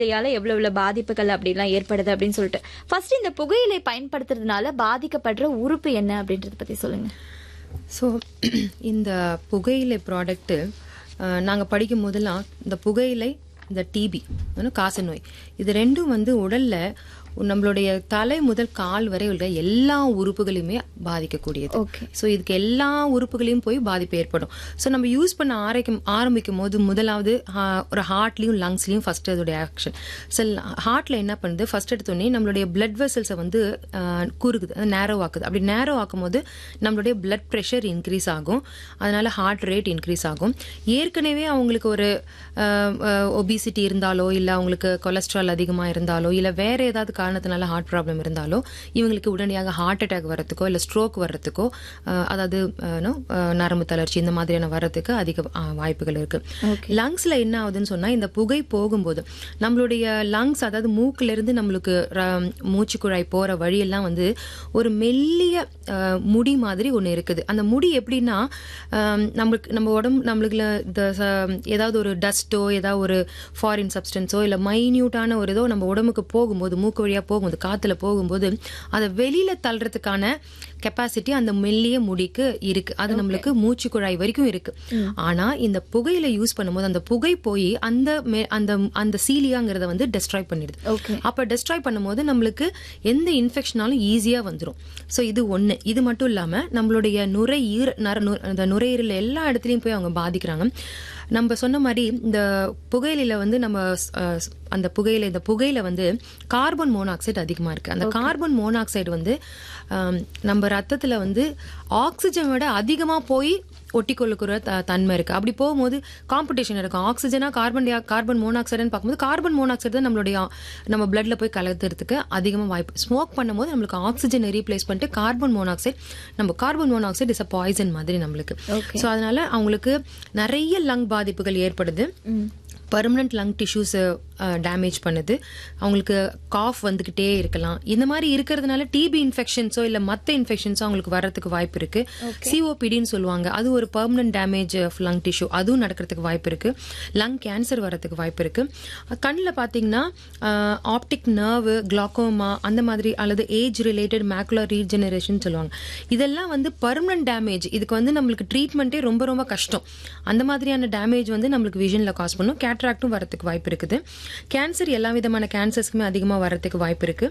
இதால எவ்வளவு எவ்வளவு பாதிப்புகள் அப்படிலாம் ஏற்படுது அப்படின்னு சொல்லிட்டு ஃபர்ஸ்ட் இந்த புகையிலை பயன்படுத்துறதுனால பாதிக்கப்படுற உறுப்பு என்ன அப்படின்றத பத்தி சொல்லுங்க ஸோ இந்த புகையிலை ப்ராடக்ட்டு நாங்கள் படிக்கும் போதெல்லாம் இந்த புகையிலை இந்த டிபி காச நோய் இது ரெண்டும் வந்து உடல்ல நம்மளுடைய தலை முதல் கால் வரை உள்ள எல்லா உறுப்புகளையுமே பாதிக்கக்கூடியது ஓகே ஸோ இதுக்கு எல்லா உறுப்புகளையும் போய் பாதிப்பு ஏற்படும் ஸோ நம்ம யூஸ் பண்ண ஆரம்பிக்கும் ஆரம்பிக்கும் போது முதலாவது ஆ, ஒரு ஹார்ட்லையும் லங்ஸ்லையும் ஃபர்ஸ்ட் அதோடைய ஆக்ஷன் ஸோ ஹார்ட்ல என்ன பண்ணுது ஃபர்ஸ்ட் எடுத்தோடனே நம்மளுடைய பிளட் வெசல்ஸை வந்து ஆ, குறுகுது நேரோ ஆக்குது அப்படி நேரோ ஆக்கும் போது நம்மளுடைய பிளட் ப்ரெஷர் இன்க்ரீஸ் ஆகும் அதனால ஹார்ட் ரேட் இன்க்ரீஸ் ஆகும் ஏற்கனவே அவங்களுக்கு ஒரு ஒபிசிட்டி இருந்தாலோ இல்லை அவங்களுக்கு கொலஸ்ட்ரால் அதிகமாக இருந்தாலோ இல்லை வேற ஏதாவது காரணத்தினால ஹார்ட் ப்ராப்ளம் இருந்தாலோ இவங்களுக்கு உடனடியாக ஹார்ட் அட்டாக் வர்றதுக்கோ இல்லை ஸ்ட்ரோக் வர்றதுக்கோ அஹ், அதாவது அஹ், no, அஹ், நரம்பு தளர்ச்சி இந்த மாதிரியான வர்றதுக்கு அதிக அஹ், வாய்ப்புகள் இருக்கு லங்ஸ்ல என்ன ஆகுதுன்னு சொன்னா இந்த புகை போகும்போது நம்மளுடைய லங்ஸ் அதாவது மூக்குல இருந்து நம்மளுக்கு ர- மூச்சு குழாய் போற வழியெல்லாம் வந்து ஒரு மெல்லிய அஹ், முடி மாதிரி ஒன்று இருக்குது அந்த முடி எப்படின்னா அஹ், நம்மளுக்கு நம்ம உடம்பு நம்மளுக்கு இந்த ச- ஏதாவது ஒரு டஸ்ட்டோ ஏதாவது ஒரு ஃபாரின் சப்ஸ்டன்ஸோ இல்லை மைன்யூட்டான ஒரு ஏதோ நம்ம உடம்புக்கு போகும்போது மூக்கு வழியா போகும்போது காத்துல போகும்போது அதை வெளியில தள்ளுறதுக்கான கெப்பாசிட்டி அந்த மெல்லிய முடிக்கு இருக்கு அது நம்மளுக்கு மூச்சு குழாய் வரைக்கும் இருக்கு ஆனா இந்த புகையில யூஸ் பண்ணும்போது அந்த புகை போய் அந்த மே- அந்த அந்த சீலியாங்கிறத வந்து டெஸ்ட்ராய் பண்ணிடுது ஓகே அப்ப டெஸ்ட்ராய் பண்ணும்போது நம்மளுக்கு எந்த இன்ஃபெக்ஷனாலும் ஈஸியா வந்துரும் சோ இது ஒண்ணு இது மட்டும் இல்லாம நம்மளுடைய நுரையீர நர- நு- அந்த நுரையீரல் எல்லா இடத்துலயும் போய் அவங்க பாதிக்கிறாங்க நம்ம சொன்ன மாதிரி இந்த புகையில வந்து நம்ம அஹ், அந்த புகையில இந்த புகையில வந்து கார்பன் மோனாக்சைடு அதிகமா இருக்கு அந்த கார்பன் மோனாக்சைடு வந்து ஆம், நம்ம ரத்தத்துல வந்து ஆக்சிஜன் விட அதிகமா போய் ஒட்டி கொள்ளுக்கிற த- தன்மை இருக்கு அப்படி போகும்போது காம்படிஷன் இருக்கும் ஆக்சிஜனா கார்பன் டை கார்பன் மோனாக்சைடுன்னு பார்க்கும்போது கார்பன் மோனாக்சைடு தான் நம்மளுடைய நம்ம பிளட்ல போய் கலந்துறதுக்கு அதிகமா வாய்ப்பு ஸ்மோக் பண்ணும்போது நம்மளுக்கு ஆக்சிஜனை ரீப்ளேஸ் பண்ணிட்டு கார்பன் மோனாக்சைடு நம்ம carbon monoxide is a poison மாதிரி நம்மளுக்கு ஸோ அதனால அவங்களுக்கு நிறைய லங் பாதிப்புகள் ஏற்படுது பர்மனன்ட் லங் டிஷ்யூஸ் டேமேஜ் பண்ணுது அவங்களுக்கு காஃப் வந்துகிட்டே இருக்கலாம் இந்த மாதிரி இருக்கிறதுனால டிபி இன்ஃபெக்ஷன்ஸோ இல்ல மத்த இன்ஃபெக்ஷன்ஸோ அவங்களுக்கு வர்றதுக்கு வாய்ப்பு இருக்கு சிஓபிடின்னு சொல்லுவாங்க அது ஒரு permanent damage of lung tissue அதுவும் நடக்கிறதுக்கு வாய்ப்பு இருக்கு லங் கேன்சர் வர்றதுக்கு வாய்ப்பு இருக்கு கண்ணில் பார்த்தீங்கன்னா ஆப்டிக் நர்வ் கிளாக்கோமா அந்த மாதிரி அல்லது ஏஜ் ரிலேட்டட் மேக்குலர் ரீஜெனரேஷன் சொல்லுவாங்க இதெல்லாம் வந்து பர்மனன்ட் டேமேஜ் இதுக்கு வந்து நம்மளுக்கு ட்ரீட்மெண்ட்டே ரொம்ப ரொம்ப கஷ்டம் அந்த மாதிரியான டேமேஜ் வந்து நம்மளுக்கு விஷனில் காஸ் பண்ணும் கேட்ராக்டும் வரதுக்கு வாய்ப்பு இருக்குது கேன்சர் எல்லா விதமான கேன்சர்ஸ்க்குமே அதிகமாக வரதுக்கு வாய்ப்பு இருக்கு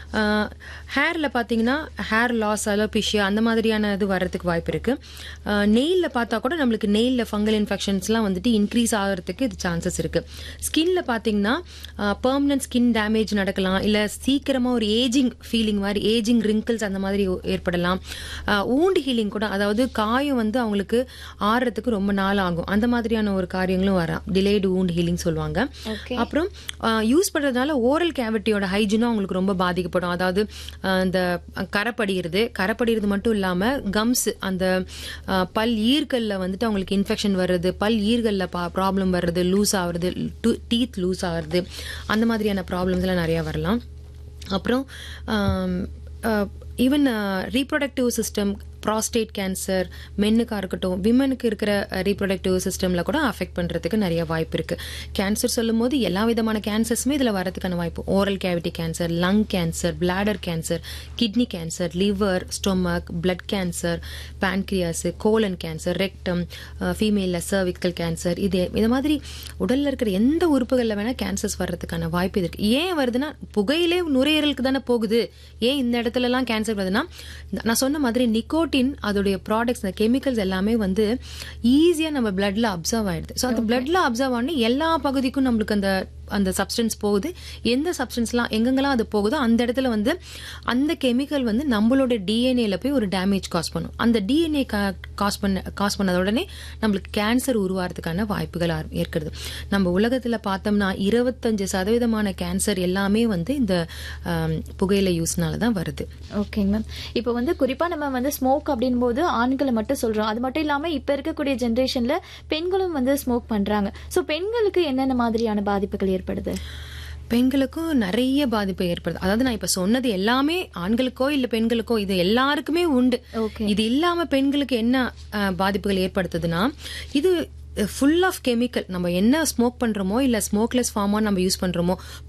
ஹேரில் பார்த்தீங்கன்னா ஹேர் லாஸ் அலோபிஷியா அந்த மாதிரியான இது வரதுக்கு வாய்ப்பு இருக்கு நெயிலில் பார்த்தா கூட நம்மளுக்கு நெயிலில் ஃபங்கல் இன்ஃபெக்ஷன்ஸ்லாம் வந்துட்டு இன்க்ரீஸ் ஆகிறதுக்கு இது சான்சஸ் இருக்கு ஸ்கின்ல பார்த்தீங்கன்னா பெர்மனன்ட் ஸ்கின் டேமேஜ் நடக்கலாம் இல்லை சீக்கிரமாக ஒரு ஏஜிங் ஃபீலிங் மாதிரி ஏஜிங் ரிங்கிள்ஸ் அந்த மாதிரி ஏற்படலாம் ஊண்டு ஹீலிங் கூட அதாவது காயம் வந்து அவங்களுக்கு ஆறுறதுக்கு ரொம்ப நாள் ஆகும் அந்த மாதிரியான ஒரு காரியங்களும் வரலாம் டிலேடு ஊண்ட் ஹீலிங் சொல்லுவாங்க Okay. அப்புறம் யூஸ் பண்றதுனால ஓரல் கேவிட்டியோட ஹைஜீனும் அவங்களுக்கு ரொம்ப பாதிக்கப்படும் அதாவது அஹ், இந்த கரைப்படிகிறது கரைப்படிகிறது மட்டும் இல்லாம கம்ஸ் அந்த அஹ், பல் ஈர்கள்ல வந்துட்டு அவங்களுக்கு இன்ஃபெக்ஷன் வர்றது பல் ஈர்கள்ல ப்ராப்ளம் வர்றது லூஸ் ஆகுறது டீத் லூஸ் ஆகுறது அந்த மாதிரியான ப்ராப்ளம்ஸ் எல்லாம் நிறைய வரலாம் அப்புறம் even reproductive system prostate cancer மென்னுக்கா இருக்கட்டும் விமனுக்கு இருக்கிற ரீப்ரொடக்டிவ் சிஸ்டம்ல கூட அஃபெக்ட் பண்றதுக்கு நிறைய வாய்ப்பு இருக்கு கேன்சர் சொல்லும் போது எல்லா விதமான கேன்சர்ஸுமே இதுல வரதுக்கான வாய்ப்பு oral cavity cancer lung cancer bladder cancer kidney cancer liver stomach blood cancer pancreas colon cancer rectum ஃபீமேலில் சர்விக்கல் கேன்சர் இது இந்த மாதிரி உடல்ல இருக்கிற எந்த உறுப்புகளில் வேணா கேன்சர்ஸ் வர்றதுக்கான வாய்ப்பு இருக்கு ஏன் வருதுன்னா புகையிலே நுரையீரலுக்கு தானே போகுது ஏன் இந்த இடத்துல எல்லாம் கேன்சர் வருதுன்னா நான் சொன்ன மாதிரி நிக்கோட்டின் அதோடைய ப்ராடக்ட்ஸ் இந்த கெமிக்கல்ஸ் எல்லாமே வந்து ஈஸியா நம்ம பிளட்ல அப்சர்வ் ஆயிடுது ஸோ அந்த பிளட்ல அப்சர்வ் ஆன எல்லா பகுதிக்கும் நம்மளுக்கு அந்த அந்த சப்ஸ்டன்ஸ் போகுது எந்த சப்ஸ்டன்ஸ்லாம் எங்கெங்கெல்லாம் அது போகுதோ அந்த இடத்துல வந்து அந்த கெமிக்கல் வந்து நம்மளோட டிஎன்ஏல போய் ஒரு டேமேஜ் காஸ் பண்ணும் அந்த டிஎன்ஏ காஸ் பண்ண காஸ் பண்ணத உடனே நம்மளுக்கு கேன்சர் உருவாகிறதுக்கான வாய்ப்புகள் ஆர- ஏற்கிறது நம்ம உலகத்துல பார்த்தோம்னா இருபத்தஞ்சு சதவீதமான கேன்சர் எல்லாமே வந்து இந்த ஆம், புகையிலை யூஸ்னால தான் வருது ஓகேங்க மேம் இப்போ வந்து குறிப்பா நம்ம வந்து ஸ்மோக் அப்படின் போது ஆண்களை மட்டும் சொல்றோம் அது மட்டும் இல்லாம இப்ப இருக்கக்கூடிய ஜெனரேஷன்ல பெண்களும் வந்து ஸ்மோக் பண்றாங்க சோ பெண்களுக்கு என்னென்ன மாதிரியான பாதிப்புகள் ஏற்படுது பெண்களுக்கும் நிறைய பாதிப்பு ஏற்படுது அதாவது நான் இப்ப சொன்னது எல்லாமே ஆண்களுக்கோ இல்ல பெண்களுக்கோ இது எல்லாருக்குமே உண்டு Okay. இது இல்லாம பெண்களுக்கு என்ன அஹ், பாதிப்புகள் ஏற்படுத்துதுன்னா இது ஃபுல் ஆஃப் கெமிக்கல் நம்ம என்ன ஸ்மோக் பண்றோமோ இல்ல ஸ்மோக்லெஸ் ஃபார்மா நம்ம யூஸ் பண்றோமோ